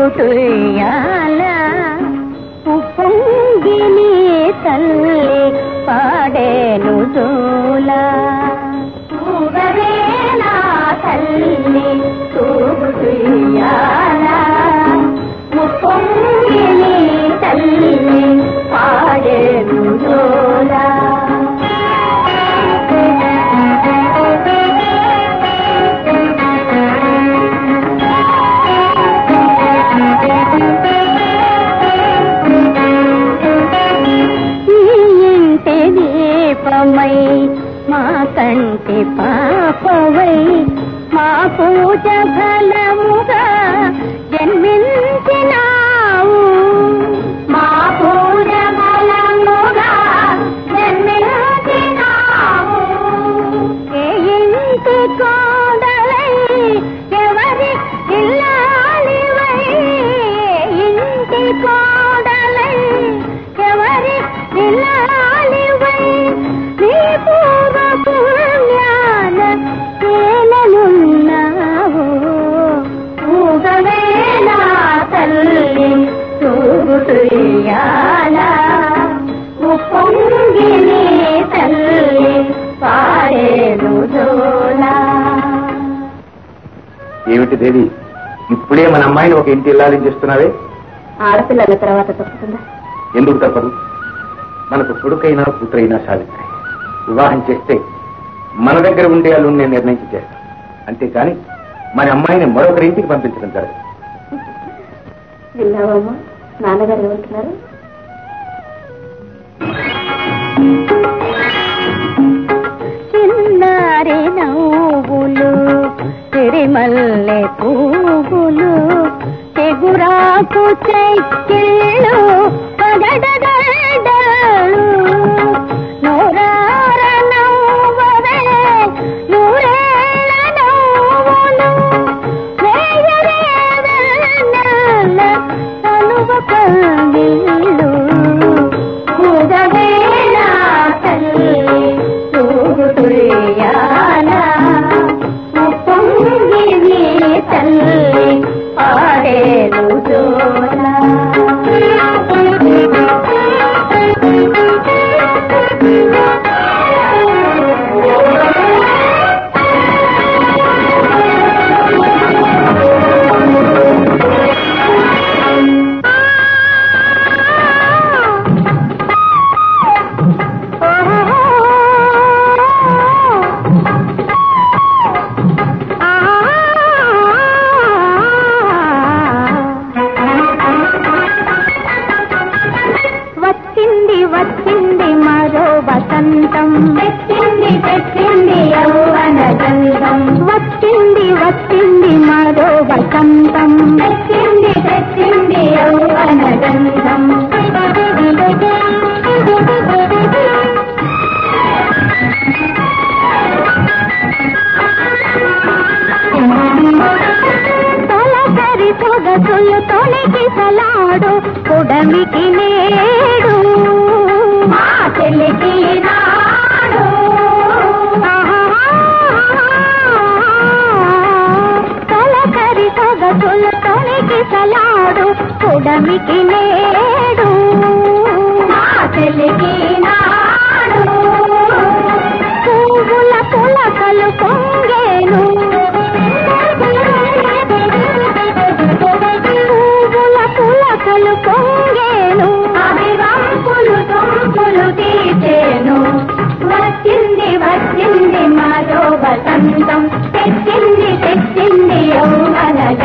తూగుతుయ్యాల ఉప్పొంగిని తల్లి పాడేను జోలా తూగవేలా తల్లి తూగుతుయ్యాల ముప్పొంగిని తల్లి పాడేను జోలా ఈ ఇంటి దీపమై మా కంటి పాపవై మా పూజ ఫలముగా జన్మించినావు మా పూజ ఫలముగా జన్మించినావు ఏ ఇంటి కోడలై ఎవరి ఇల్లాలివై ఇంటి కోడలై ఎవరి ఇల్లాలివై నీ పూర్వ పుణ్యాల తేలనున్నావు ఊగవేళ తల్లి తూగుతుయ్యాల ఉప్పొంగిని తల్లి పాడేను జోలా ఏమిటి దేవి ఇప్పుడే మన అమ్మాయిని ఒక ఇంటి ఇల్లాలని చేస్తున్నావే ఆడపిల్లల తర్వాత తప్పుతుందా ఎందుకు తప్పదు మనకు కొడుకైనా కూతురైనా సావిత్రి వివాహం చేస్తే మన దగ్గర ఉండే వాళ్ళు నేను నిర్ణయించి చేస్తాను అంతేకాని మన అమ్మాయిని మరొకరింటికి పంపించడం జరగదు విన్నావమ్మా నాన్నగారు ఏమంటున్నారు చిన్నారి నవ్వులు తిరిమల్లె పువ్వులు తెగురాకు చెక్కిళ్ళు పగడగడలు నూరార నవ్వవే నూరేళ్ళ నవ్వులు వేయరే వెన్నెల తనువ కన్నీళ్ళు ఉదవేళ తల్లి తూగుతుయ్యాల ముప్పొంగిని తల్లి పాడేరు జోలా వచ్చింది వచ్చింది మరో వసంతం తెచ్చింది తెచ్చింది యౌవన గంధం వచ్చింది వచ్చింది మరో వసంతం తెచ్చింది తెచ్చింది యౌవన గంధం తొలకరి సొగసులు తొలగి సలాడు పుడమికి నేడు మా చెల్లికి నాడు తొలకరి సొగసులు తొలగి సలాడు పుడమికి నేడు మా చెల్లికి నాడు పువ్వుల పులకలు పొంగేను పువ్వుల పులకలు పొంగేను అభివంపులు తొంపులు తీసేను వచ్చింది వచ్చింది మరో వసంతం తెచ్చింది తెచ్చింది యౌవన